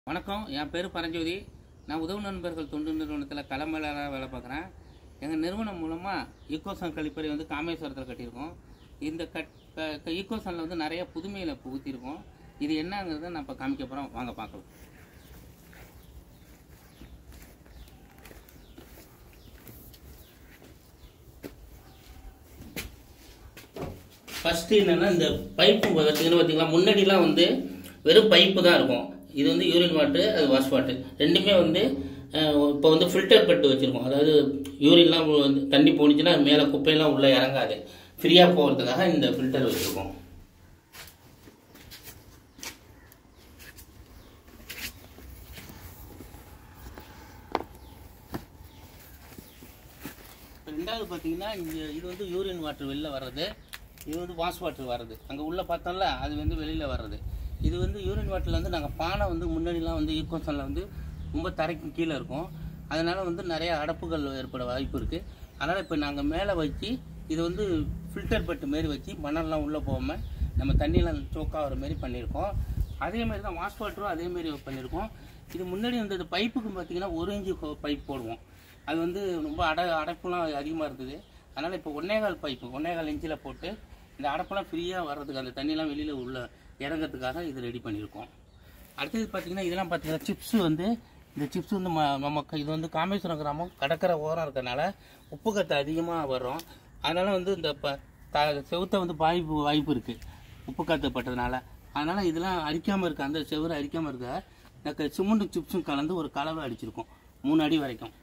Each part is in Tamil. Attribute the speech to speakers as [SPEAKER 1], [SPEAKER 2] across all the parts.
[SPEAKER 1] வணக்கம் என் பேர் பரஞ்சோதி நான் உதவு நண்பர்கள் தொண்டு நிறுவனத்தில் களமேலாளராக வேலை பார்க்குறேன் எங்கள் நிறுவனம் மூலமாக ஈகோசன் கழிப்பறை வந்து காமேஸ்வரத்தில் கட்டியிருக்கோம் இந்த கட் க ஈகோசனில் வந்து நிறைய புதுமையில் புகுத்திருக்கோம் இது என்னங்கிறத நான் இப்போ காமிக்க போகிறோம் வாங்க பார்க்கலாம் ஃபஸ்ட்டு என்னென்னா இந்த பைப்பு பார்த்தீங்கன்னா பார்த்தீங்களா முன்னாடிலாம் வந்து வெறும் பைப்பு தான் இருக்கும் இது வந்து யூரின் வாட்டர் அது வாஷ் வாட்டர் ரெண்டுமே வந்து இப்போ வந்து ஃபில்டர் பட்டு வச்சுருக்கோம் அதாவது யூரின்லாம் வந்து தண்ணி போணுச்சுன்னா மேலே குப்பையெல்லாம் உள்ளே இறங்காது ஃப்ரீயாக போகிறதுக்காக இந்த ஃபில்டர் வச்சுருக்கோம் ரெண்டாவது பார்த்தீங்கன்னா இங்கே இது வந்து யூரின் வாட்டர் வெளில வர்றது இது வந்து வாஷ் வாட்டர் வர்றது அங்கே உள்ளே பார்த்தோம்ல அது வந்து வெளியில் வர்றது இது வந்து யூரின் வாட்டரில் வந்து நாங்கள் பானை வந்து முன்னாடிலாம் வந்து ஈக்கோசனில் வந்து ரொம்ப தரைக்கு கீழே இருக்கும் அதனால் வந்து நிறைய அடப்புகள் ஏற்பட வாய்ப்பு இருக்குது அதனால் இப்போ நாங்கள் மேலே வச்சு இது வந்து ஃபில்டர் பட்டு மாரி வச்சு மணல்லாம் உள்ளே போகாமல் நம்ம தண்ணியெலாம் சோக்காகிற மாரி பண்ணியிருக்கோம் அதே மாதிரி தான் வாஷ் வாட்டரும் அதே மாதிரி பண்ணியிருக்கோம் இது முன்னாடி வந்து பைப்புக்கு பார்த்தீங்கன்னா ஒரு இன்ச்சு பைப் போடுவோம் அது வந்து ரொம்ப அட அடைப்புலாம் அதிகமாக இருந்தது அதனால் இப்போ ஒன்னேகால் பைப்பு ஒன்னேகால் இன்ச்சில் போட்டு இந்த அடைப்பெல்லாம் ஃப்ரீயாக வர்றதுக்கு அந்த தண்ணியெல்லாம் வெளியில் உள்ள இறங்கிறதுக்காக இது ரெடி பண்ணியிருக்கோம் அடுத்தது பார்த்தீங்கன்னா இதெல்லாம் பார்த்தீங்கன்னா சிப்ஸ் வந்து இந்த சிப்ஸ் வந்து ம நமக்கு இது வந்து காமேஸ்வரம் கிராமம் கடற்கரை ஓரம் இருக்கிறனால உப்பு கத்து அதிகமாக வரும் அதனால் வந்து இந்த ப த செவுத்தை வந்து வாய்ப்பு வாய்ப்பு இருக்குது உப்பு காத்து பட்டதுனால அதனால் இதெல்லாம் அரிக்காமல் இருக்க அந்த செவுறு அரிக்காமல் இருக்க இந்த சிமெண்ட் சிப்ஸும் கலந்து ஒரு கலவை அடிச்சிருக்கோம் மூணு அடி வரைக்கும்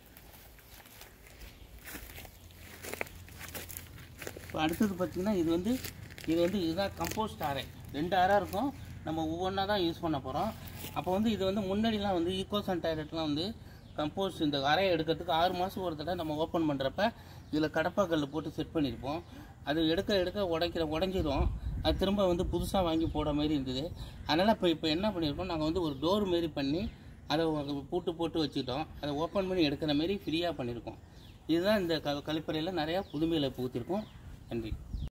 [SPEAKER 1] இப்போ அடுத்தது பார்த்திங்கன்னா இது வந்து இது வந்து இதுதான் கம்போஸ்ட் அறை ரெண்டு அறை இருக்கும் நம்ம ஒவ்வொன்றா தான் யூஸ் பண்ண போகிறோம் அப்போ வந்து இது வந்து முன்னாடிலாம் வந்து ஈகோசன் டாய்லெட்லாம் வந்து கம்போஸ்ட் இந்த அறையை எடுக்கிறதுக்கு ஆறு மாதம் ஒரு தடவை நம்ம ஓப்பன் பண்ணுறப்ப இதில் கடப்பாக்கல் போட்டு செட் பண்ணியிருப்போம் அது எடுக்க எடுக்க உடைக்கிற உடஞ்சிரும் அது திரும்ப வந்து புதுசாக வாங்கி போட மாதிரி இருந்தது அதனால் இப்போ இப்போ என்ன பண்ணியிருக்கோம் நாங்கள் வந்து ஒரு டோர் மாரி பண்ணி அதை பூட்டு போட்டு வச்சுட்டோம் அதை ஓப்பன் பண்ணி எடுக்கிற மாரி ஃப்ரீயாக பண்ணியிருக்கோம் இதுதான் இந்த க கழிப்பறையில் நிறையா புதுமையில் புகுத்திருக்கோம் நன்றி